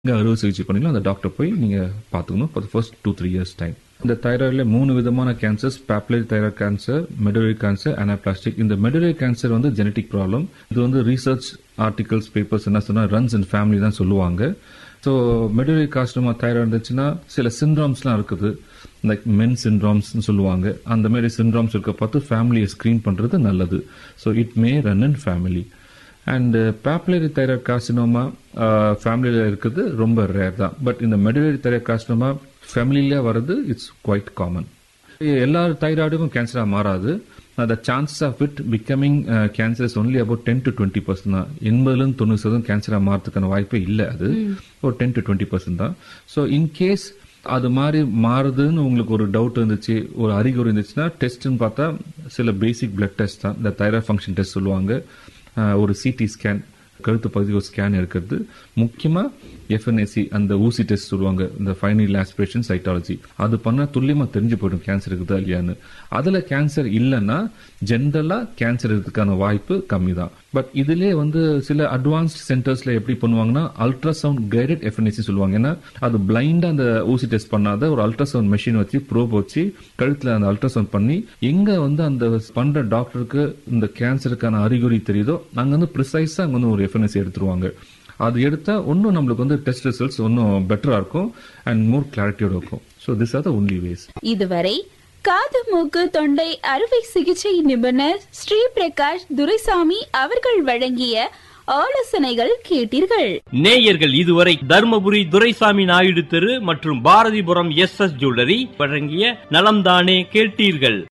இங்கே அறுவை சிகிச்சை பண்ணிக்கலாம் அந்த டாக்டர் போய் நீங்கள் பார்த்துக்கணும் for first two three years time இந்த தைராய்டில் மூணு விதமான cancers papillary thyroid cancer medullary cancer anaplastic இந்த மெடுலரி கேன்சர் வந்து ஜெனட்டிக் ப்ராப்ளம் இது வந்து ரீசர்ச் ஆர்டிகல்ஸ் பேப்பர்ஸ் என்ன சொன்னா ரன்ஸ் அண்ட் ஃபேமிலி தான் சொல்லுவாங்க ஸோ மெடுலரி காஸ்டமா தைராய்டு இருந்துச்சுன்னா சில சிண்ட்ராம்ஸ்லாம் இருக்குது லைக் மென் சிண்ட்ராம்ஸ்னு சொல்லுவாங்க அந்த மாதிரி சிண்ட்ராம்ஸ் இருக்க பார்த்து ஃபேமிலியை ஸ்க்ரீன் பண்ணுறது நல்லது so it may run in family and papillary thyroid carcinoma ஃபேமிலியில் இருக்கிறது ரொம்ப ரேர் தான் பட் இந்த மெடுலரி தைராய்டு கார்சினோமா ஃபேமிலியிலே வர்றது இட்ஸ் குவைட் காமன் எல்லா தைராய்டுக்கும் கேன்சராக மாறாது the chances of it becoming cancer is only about ten to twenty percent தான் எண்பதுலேருந்து தொண்ணூறு சதவீதம் கேன்சராக மாறதுக்கான வாய்ப்பே இல்லை அது ஒரு டென் டு டுவெண்ட்டி பர்சன்ட் தான் ஸோ இன்கேஸ் அது மாதிரி மாறுதுன்னு உங்களுக்கு ஒரு டவுட் இருந்துச்சு ஒரு அறிகுறி இருந்துச்சுன்னா டெஸ்ட்னு பார்த்தா சில பேசிக் பிளட் டெஸ்ட் தான் இந்த தைராய்டு ஃபங்க்ஷன் டெஸ்ட் சொல்லுவாங்க ஒரு சிடி ஸ்கேன் கழுத்து பகுதி ஒரு ஸ்கேன் எடுக்கிறது முக்கியமா எஃப்என்ஏசி அந்த ஊசி டெஸ்ட் சொல்லுவாங்க இந்த ஃபைனல் ஆஸ்பிரேஷன் சைட்டாலஜி அது பண்ணா துல்லியமா தெரிஞ்சு போயிடும் கேன்சர் இருக்குதா இல்லையான்னு அதுல கேன்சர் இல்லைன்னா ஜென்ரலா கேன்சர் இருக்கிறதுக்கான வாய்ப்பு கம்மி தான் பட் இதுலயே வந்து சில அட்வான்ஸ்ட் சென்டர்ஸ்ல எப்படி பண்ணுவாங்கன்னா அல்ட்ராசவுண்ட் கைடட் எஃப்என்ஏசி சொல்லுவாங்க ஏன்னா அது பிளைண்டா அந்த ஊசி டெஸ்ட் பண்ணாத ஒரு அல்ட்ராசவுண்ட் மெஷின் வச்சு ப்ரோப் வச்சு கழுத்துல அந்த அல்ட்ராசவுண்ட் பண்ணி எங்க வந்து அந்த பண்ற டாக்டருக்கு இந்த கேன்சருக்கான அறிகுறி தெரியுதோ அங்க வந்து ப்ரிசைஸா அங்க வந்து ஒரு எஃப்என்எஸ்சி எடுத்துருவாங்க அது எடுத்தா இன்னும் நம்மளுக்கு வந்து டெஸ்ட் ரிசல்ட்ஸ் இன்னும் பெட்டரா இருக்கும் அண்ட் மோர் கிளாரிட்டியோட இருக்கும் so this are the only ways இதுவரை காது மூக்கு தொண்டை அறுவை சிகிச்சை நிபுணர் ஸ்ரீ பிரகாஷ் துரைசாமி அவர்கள் வழங்கிய ஆலோசனைகள் கேட்டீர்கள் நேயர்கள் இதுவரை தர்மபுரி துரைசாமி நாயுடு தெரு மற்றும் பாரதிபுரம் எஸ் எஸ் ஜுவல்லரி வழங்கிய நலம்தானே கேட்டீர்கள்